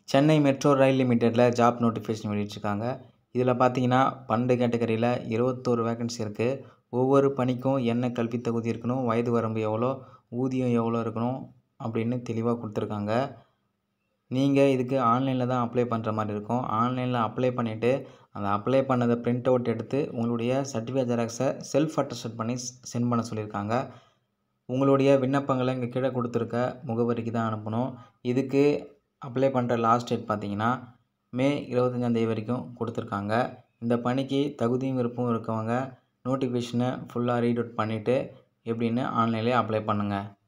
Chennai metro rail லிமிடெட்டில் job notification வெளியிட்டிருக்காங்க இதில் பார்த்தீங்கன்னா பன்னெண்டு கேட்டகரியில் இருபத்தோரு வேகன்சி இருக்குது ஒவ்வொரு பணிக்கும் என்ன கல்வி தகுதி இருக்கணும் வயது வரம்பு எவ்வளோ ஊதியம் எவ்வளோ இருக்கணும் அப்படின்னு தெளிவாக கொடுத்துருக்காங்க நீங்கள் இதுக்கு ஆன்லைனில் தான் அப்ளை பண்ணுற மாதிரி இருக்கும் ஆன்லைனில் அப்ளை பண்ணிவிட்டு அந்த அப்ளை பண்ணதை பிரிண்ட் அவுட் எடுத்து உங்களுடைய சர்டிஃபிகேட் ஜெராக்ஸை செல்ஃப் அட்டஸ்டட் பண்ணி சென்ட் பண்ண சொல்லியிருக்காங்க உங்களுடைய விண்ணப்பங்களை இங்கே கீழே கொடுத்துருக்க முகவரிக்கு தான் அனுப்பணும் இதுக்கு அப்ளை பண்ணுற லாஸ்ட் டேட் பார்த்தீங்கன்னா மே இருபத்தஞ்சாந்தேதி வரைக்கும் கொடுத்துருக்காங்க இந்த பணிக்கு தகுதியும் விருப்பமும் இருக்கவங்க நோட்டிஃபிகேஷனை ஃபுல்லாக ரீட் அவுட் பண்ணிவிட்டு எப்படின்னு ஆன்லைன்லேயே அப்ளை பண்ணுங்கள்